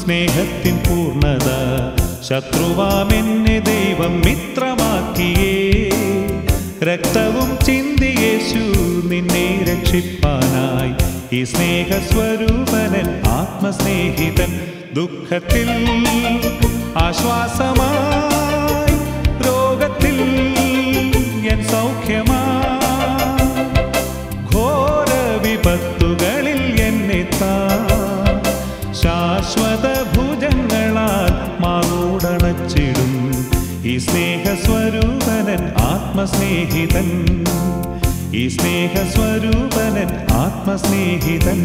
സ്നേഹത്തിൻ പൂർണ്ണത ശത്രുവാമെന്നെ ദൈവം മിത്രമാക്കിയേ രക്തവും ചിന്തിയേശു നിന്നെ രക്ഷിപ്പാനായി ഈ സ്നേഹസ്വരൂപനൻ ആത്മസ്നേഹിതൻ ദുഃഖത്തിൽ ആശ്വാസമായി രോഗത്തിൽ എൻ സൗഖ്യമായി ഘോര വിപത്തുകളിൽ എന്നെ താ ശാശ്വത ഭുജങ്ങളാൽ മാറോടണച്ചിടും ഈ സ്നേഹസ്വരൂപനൻ ആത്മസ്നേഹിതൻ ഈ സ്നേഹസ്വരൂപനൻ ആത്മസ്നേഹിതൻ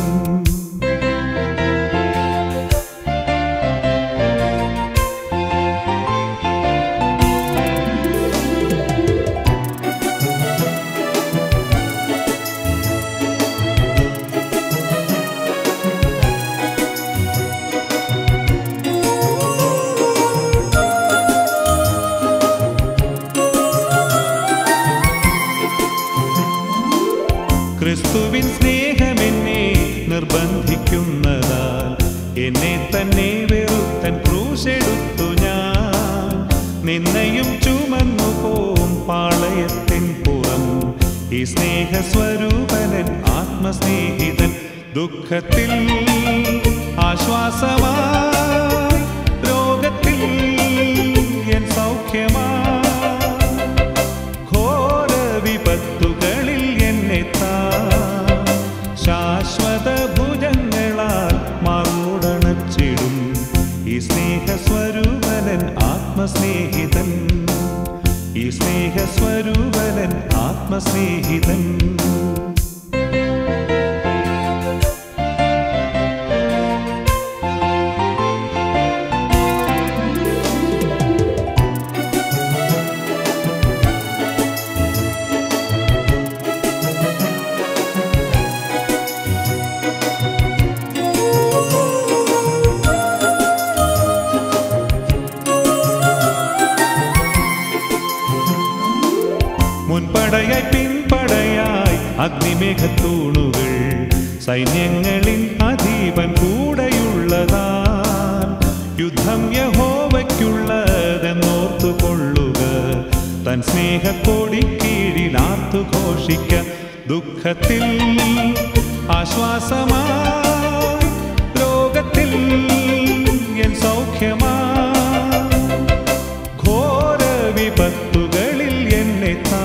ക്രിസ്തുവിൻ സ്നേഹമെന്നെ നിർബന്ധിക്കുന്നതാൽ എന്നെ തന്നെ വെറുത്തൻ ക്രൂശെടുത്തു ഞാൻ നിന്നയും ചുമന്നു പോം പാളയത്തിൻ പുറം ഈ സ്നേഹസ്വരൂപനൻ ആത്മസ്നേഹിതൻ ദുഃഖത്തിൽ ആശ്വാസമായി രോഗത്തിൽ എൻ സൗഖ്യമായി ഘോര വിപത്തുകളിൽ എന്നെ താ ശാശ്വത ഭുജങ്ങളാൽ മാറോടണച്ചിടും ഈ സ്നേഹസ്വരൂപനൻ ആത്മസ്നേഹിതൻ ഈ സ്നേഹസ്വരൂപനൻ ആത്മസ്നേഹിതൻ മുൻപടയായി പിൻപടയായി അഗ്നിമേഘത്തൂണുകൾ സൈന്യങ്ങളിൽ അധീപൻ കൂടെയുള്ളതാൻ യുദ്ധം യഹോവയ്ക്കുള്ളതെന്നോർത്തു കൊള്ളുക തൻ സ്നേഹക്കോടി കീഴിൽ ആർത്തു ഘോഷിക്ക ദുഃഖത്തിൽ ആശ്വാസമായി രോഗത്തിൽ എൻ സൗഖ്യമായി ഘോര വിപത്തുകളിൽ എന്നെ താ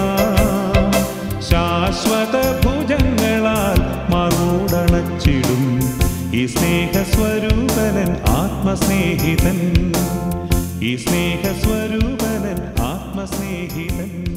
ശാശ്വത ഭുജങ്ങളാൽ മറുടണച്ചിടും ഈ സ്നേഹസ്വരൂപനൻ ആത്മസ്നേഹിതൻ ഈ സ്നേഹസ്വരൂപനൻ ആത്മസ്നേഹിതൻ